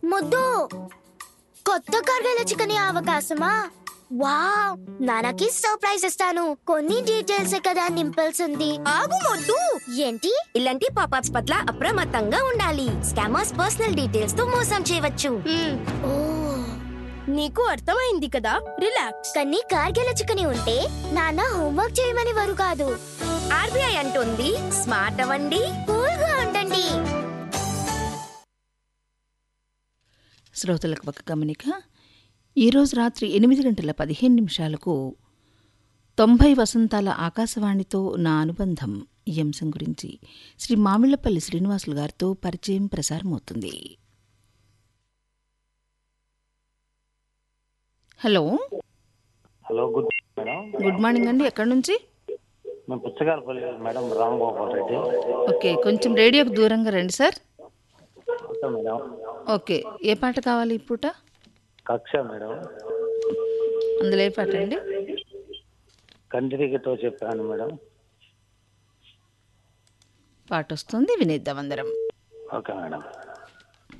ముద్దు కొత్త కర్గల చికెన్ అవకాశమా వావ్ నాన్నకి సర్ప్రైజ్ ఇస్తాను కొన్ని డీటెయిల్స్ కదా నింపాల్సింది ఆగు మొద్దు ఏంటి ఇలాంటి పాపాప్స్ పట్ల అప్రమత్తంగా ఉండాలి స్కామర్స్ పర్సనల్ డీటెయిల్స్ తో మోసం చేయవచ్చు ఓ నీకు అర్థమైంది కదా రిలాక్స్ కానీ కార్గిల చికెన్ ఉంటే నాన్న హోంవర్క్ చేయమని వారు కాదు ఆర్బీఐ అంటుంది స్మార్ట్ అవ్వండి కూల్ గా ఉండండి శ్రోతలకు ఒక గమనిక ఈరోజు రాత్రి ఎనిమిది గంటల పదిహేను నిమిషాలకు తొంభై వసంతాల ఆకాశవాణితో నా అనుబంధం ఈ అంశం గురించి శ్రీ మామిళ్లపల్లి శ్రీనివాసులు గారితో పరిచయం ప్రసారమవుతుంది hello hello good madam good morning అండి ఎక్కడి నుంచి మేము పుచ్చకాలపల్లి మేడం రామ్ గోపాల్ రెడ్డి ఓకే కొంచెం రేడియోకి దూరంగా రండి సార్ ఓకే మేడం ఓకే ఏ పాట కావాలి ఈ పూట కక్ష మేడం అందులో ఏ పాట అండి కంటిరిగితో చెప్పాను మేడం పాట వస్తుంది వినేద్దాం అందరం ఓకే మేడం